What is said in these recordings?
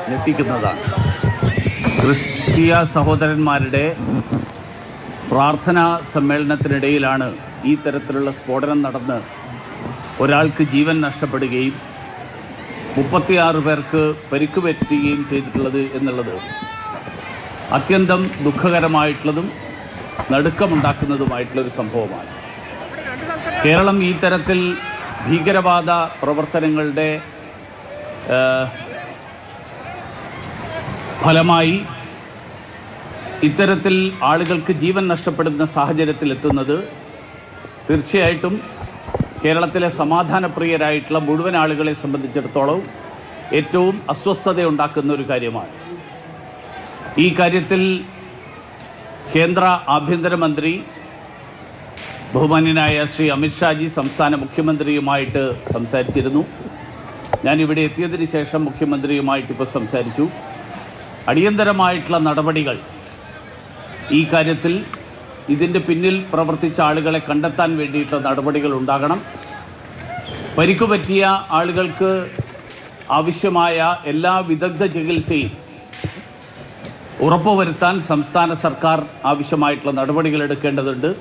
ഞെട്ടിക്കുന്നതാണ് ക്രിസ്തീയ സഹോദരന്മാരുടെ പ്രാർത്ഥനാ സമ്മേളനത്തിനിടയിലാണ് ഈ തരത്തിലുള്ള സ്ഫോടനം നടന്ന് ഒരാൾക്ക് ജീവൻ നഷ്ടപ്പെടുകയും മുപ്പത്തിയാറ് പേർക്ക് പരിക്ക് പറ്റുകയും ചെയ്തിട്ടുള്ളത് എന്നുള്ളത് അത്യന്തം ദുഃഖകരമായിട്ടുള്ളതും നടുക്കമുണ്ടാക്കുന്നതുമായിട്ടുള്ളൊരു സംഭവമാണ് കേരളം ഈ തരത്തിൽ ഭീകരവാദ പ്രവർത്തനങ്ങളുടെ ആ, ഫലമായി ഇത്തരത്തിൽ ആളുകൾക്ക് ജീവൻ നഷ്ടപ്പെടുന്ന സാഹചര്യത്തിൽ എത്തുന്നത് തീർച്ചയായിട്ടും കേരളത്തിലെ സമാധാനപ്രിയരായിട്ടുള്ള മുഴുവൻ ആളുകളെ സംബന്ധിച്ചിടത്തോളം ഏറ്റവും അസ്വസ്ഥതയുണ്ടാക്കുന്ന ഒരു കാര്യമാണ് ഈ കാര്യത്തിൽ കേന്ദ്ര ആഭ്യന്തരമന്ത്രി ബഹുമാന്യനായ ശ്രീ അമിത്ഷാജി സംസ്ഥാന മുഖ്യമന്ത്രിയുമായിട്ട് സംസാരിച്ചിരുന്നു ഞാൻ ഇവിടെ എത്തിയതിന് ശേഷം മുഖ്യമന്ത്രിയുമായിട്ട് ഇപ്പോൾ സംസാരിച്ചു അടിയന്തരമായിട്ടുള്ള നടപടികൾ ഈ കാര്യത്തിൽ ഇതിൻ്റെ പിന്നിൽ പ്രവർത്തിച്ച ആളുകളെ കണ്ടെത്താൻ വേണ്ടിയിട്ടുള്ള നടപടികൾ ഉണ്ടാകണം പരിക്കു പറ്റിയ ആളുകൾക്ക് ആവശ്യമായ എല്ലാ വിദഗ്ധ ചികിത്സയും ഉറപ്പുവരുത്താൻ സംസ്ഥാന സർക്കാർ ആവശ്യമായിട്ടുള്ള നടപടികൾ എടുക്കേണ്ടതുണ്ട്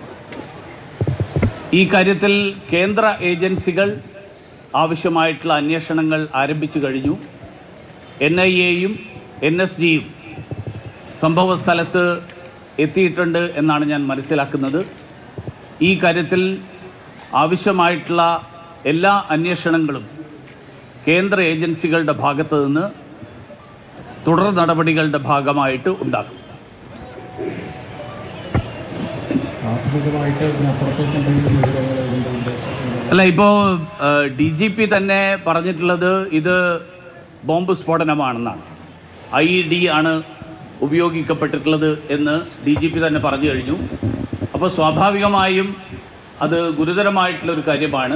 ഈ കാര്യത്തിൽ കേന്ദ്ര ഏജൻസികൾ ആവശ്യമായിട്ടുള്ള അന്വേഷണങ്ങൾ ആരംഭിച്ചു കഴിഞ്ഞു എൻ ഐ എയും എൻ എസ് ജിയും സംഭവ സ്ഥലത്ത് എത്തിയിട്ടുണ്ട് എന്നാണ് ഞാൻ മനസ്സിലാക്കുന്നത് ഈ കാര്യത്തിൽ ആവശ്യമായിട്ടുള്ള എല്ലാ അന്വേഷണങ്ങളും കേന്ദ്ര ഏജൻസികളുടെ ഭാഗത്തു നിന്ന് തുടർ നടപടികളുടെ ഭാഗമായിട്ട് ഉണ്ടാകും പ്രാഥമികമായിട്ട് ഇതിനപ്പുറത്തേക്ക് എന്തെങ്കിലും വിവരങ്ങൾ ഇതിൻ്റെ ഉദ്ദേശം അല്ല ഇപ്പോൾ ഡി ജി പി തന്നെ പറഞ്ഞിട്ടുള്ളത് ഇത് ബോംബ് സ്ഫോടനമാണെന്നാണ് ഐ ഡി ആണ് ഉപയോഗിക്കപ്പെട്ടിട്ടുള്ളത് എന്ന് ഡി ജി പി തന്നെ പറഞ്ഞു കഴിഞ്ഞു അപ്പോൾ സ്വാഭാവികമായും അത് ഗുരുതരമായിട്ടുള്ള ഒരു കാര്യമാണ്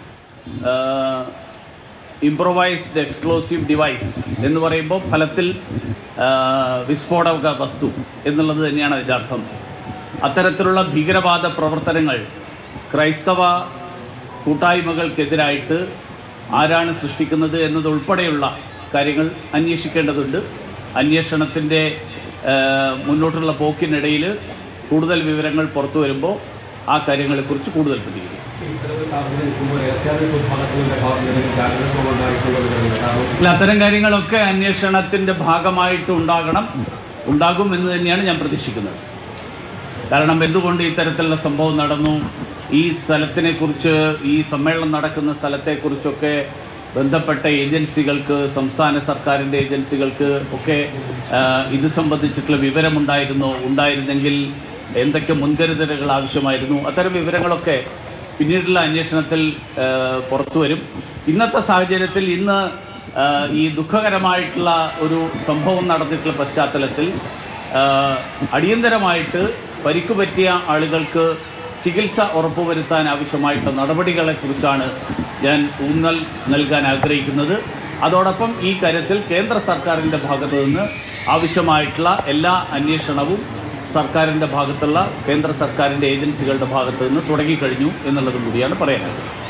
ഇംപ്രൊവൈസ്ഡ് എക്സ്പ്ലോസീവ് ഡിവൈസ് എന്ന് പറയുമ്പോൾ ഫലത്തിൽ ആ, വിസ്ഫോടക വസ്തു എന്നുള്ളത് തന്നെയാണ് അതിൻ്റെ അർത്ഥം അത്തരത്തിലുള്ള ഭീകരവാദ പ്രവർത്തനങ്ങൾ ക്രൈസ്തവ കൂട്ടായ്മകൾക്കെതിരായിട്ട് ആരാണ് സൃഷ്ടിക്കുന്നത് എന്നതുൾപ്പെടെയുള്ള കാര്യങ്ങൾ അന്വേഷിക്കേണ്ടതുണ്ട് അന്വേഷണത്തിൻ്റെ ആ, മുന്നോട്ടുള്ള പോക്കിനിടയിൽ കൂടുതൽ വിവരങ്ങൾ പുറത്തു വരുമ്പോൾ ആ കാര്യങ്ങളെക്കുറിച്ച് കൂടുതൽ പ്രതികരിക്കും ഇത്തരത്തിൽ സാഹചര്യം നിൽക്കുമ്പോൾ രഹസ്യാന്വേഷണ വിഭാഗത്തിന്റെ ഭാഗത്ത് നിന്ന് ജാഗ്രത ഉണ്ടായിട്ടുള്ളവരാണ് കാരണം അല്ല അത്തരം കാര്യങ്ങളൊക്കെ അന്വേഷണത്തിൻ്റെ ഭാഗമായിട്ട് ഉണ്ടാകണം ഉണ്ടാകും എന്ന് തന്നെയാണ് ഞാൻ പ്രതീക്ഷിക്കുന്നത് കാരണം എന്തുകൊണ്ട് ഇത്തരത്തിലുള്ള സംഭവം നടന്നു ഈ സ്ഥലത്തിനെ കുറിച്ച് ഈ സമ്മേളനം നടക്കുന്ന സ്ഥലത്തെക്കുറിച്ചൊക്കെ ബന്ധപ്പെട്ട ഏജൻസികൾക്ക് സംസ്ഥാന സർക്കാരിൻ്റെ ഏജൻസികൾക്ക് ഒക്കെ ആ, ഇത് സംബന്ധിച്ചിട്ടുള്ള വിവരമുണ്ടായിരുന്നു ഉണ്ടായിരുന്നെങ്കിൽ എന്തൊക്കെ മുൻകരുതലുകൾ ആവശ്യമായിരുന്നു അത്തരം വിവരങ്ങളൊക്കെ പിന്നീടുള്ള അന്വേഷണത്തിൽ ആ, പുറത്തു വരും ഇന്നത്തെ സാഹചര്യത്തിൽ ഇന്ന് ആ, ഈ ദുഃഖകരമായിട്ടുള്ള ഒരു സംഭവം നടന്നിട്ടുള്ള പശ്ചാത്തലത്തിൽ ആ, അടിയന്തരമായിട്ട് പരിക്കു പറ്റിയ ആളുകൾക്ക് ചികിത്സ ഉറപ്പുവരുത്താൻ ആവശ്യമായിട്ടുള്ള നടപടികളെക്കുറിച്ചാണ് ഞാൻ ഊന്നൽ നൽകാൻ ആഗ്രഹിക്കുന്നത് അതോടൊപ്പം ഈ കാര്യത്തിൽ കേന്ദ്ര സർക്കാരിൻ്റെ ഭാഗത്തു നിന്ന് ആവശ്യമായിട്ടുള്ള എല്ലാ അന്വേഷണവും സർക്കാരിൻ്റെ ഭാഗത്തുള്ള കേന്ദ്ര സർക്കാരിൻ്റെ ഏജൻസികളുടെ ഭാഗത്തു നിന്ന് തുടങ്ങിക്കഴിഞ്ഞു എന്നുള്ളതും കൂടിയാണ് പറയാനുള്ളത്